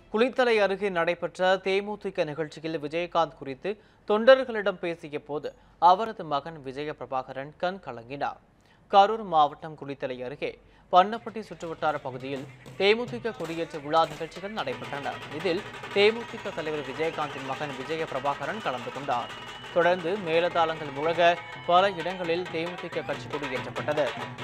குளித்தலை அருகே நடைபெற்ற தேமுதிக நிகழ்ச்சியில் விஜயகாந்த் குறித்து தொண்டர்களிடம் பேசிய போது அவரது மகன் விஜய பிரபாகரன் கண் கலங்கினார் கரூர் மாவட்டம் குளித்தலை அருகே பண்ணப்பட்டி சுற்றுவட்டார பகுதியில் தேமுதிக கொடியேற்ற விழா நிகழ்ச்சிகள் நடைபெற்றன இதில் தேமுதிக தலைவர் விஜயகாந்தின் மகன் விஜய பிரபாகரன் கலந்து கொண்டார் தொடர்ந்து மேலதாளங்கள் முழங்க பல இடங்களில் தேமுதிக கட்சி கொடியேற்றப்பட்டது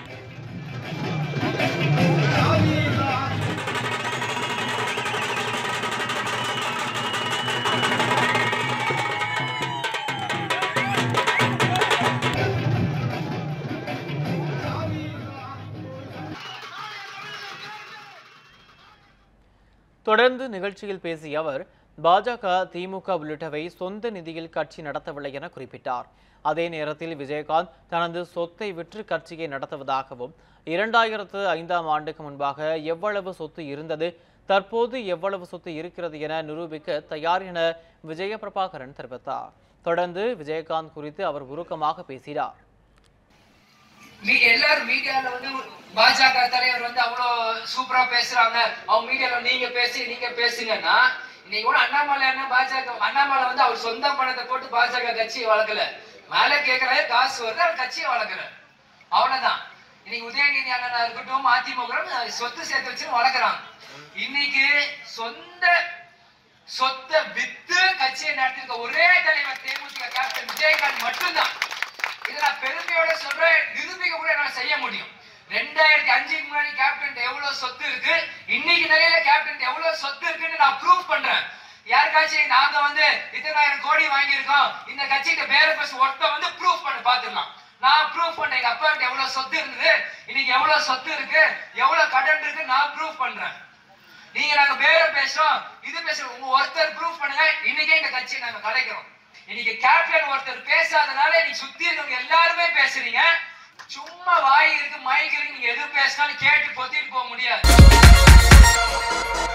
தொடர்ந்து நிகழ்ச்சியில் பேசிய அவர் பாஜக திமுக உள்ளிட்டவை சொந்த நிதியில் கட்சி நடத்தவில்லை என குறிப்பிட்டார் அதே நேரத்தில் விஜயகாந்த் தனது சொத்தை விற்று கட்சியை நடத்துவதாகவும் இரண்டாயிரத்து ஐந்தாம் ஆண்டுக்கு முன்பாக எவ்வளவு சொத்து இருந்தது தற்போது எவ்வளவு சொத்து இருக்கிறது என நிரூபிக்க தயார் என விஜய பிரபாகரன் தெரிவித்தார் தொடர்ந்து விஜயகாந்த் குறித்து அவர் உருக்கமாக பேசினார் மீ- எல்லாரும் மீடியால வந்து பாஜக தலைவர் வந்து அவ்வளவு சூப்பரா பேசுறாங்க அவங்க மீடியால நீங்க பேசி நீங்க பேசுங்கன்னா இன்னைக்கு கூட அண்ணாமலை அண்ணா பாஜக அண்ணாமலை வந்து அவர் சொந்த பணத்தை போட்டு பாஜக கட்சியை வளர்க்கல மேல கேட்கறாரு காசு வருது அவர் கட்சியை வளர்க்குறாரு அவ்வளவுதான் இன்னைக்கு உதயநிதி அண்ணனா இருக்கட்டும் அதிமுக சொத்து சேர்த்து வச்சு வளர்க்குறாங்க இன்னைக்கு சொந்த சொத்தை வித்து கட்சியை நடத்திருக்க ஒரே தலைவர் தேமுதிக கேப்டன் விஜயகாந்த் மட்டும்தான் இதை நான் பெருமையோட சொல்றேன் நிரூபிக்க கூட நான் செய்ய முடியும் ரெண்டாயிரத்தி அஞ்சுக்கு முன்னாடி கேப்டன் எவ்வளவு சொத்து இருக்கு இன்னைக்கு நிலையில கேப்டன் எவ்வளவு சொத்து இருக்குன்னு நான் ப்ரூவ் பண்றேன் யாருக்காச்சும் நாங்க வந்து இத்தனாயிரம் கோடி வாங்கியிருக்கோம் இந்த கட்சிக்கு பேர பஸ் ஒட்ட வந்து ப்ரூவ் பண்ண பாத்துக்கலாம் நான் ப்ரூவ் பண்றேன் எங்க அப்பா கிட்ட எவ்வளவு சொத்து இருந்தது இன்னைக்கு எவ்வளவு சொத்து இருக்கு எவ்வளவு கடன் இருக்கு நான் ப்ரூவ் பண்றேன் நீங்க நாங்க பேரம் பேசுறோம் இது பேசுறோம் உங்க ஒருத்தர் ப்ரூவ் பண்ணுங்க இன்னைக்கே இந்த கட்சியை நாங்க கலைக்கிறோம் இன்னைக்கு கேப்டன் ஒருத்தர் பேசாதனால இன்னைக்கு சுத்தி இருக்கவங்க எல்லாருமே பேசுறீங்க சும்மா வாய் இருக்கு மைக் இருக்கு நீங்க எது பேசினாலும் கேட்டு பொத்திட்டு போக முடியாது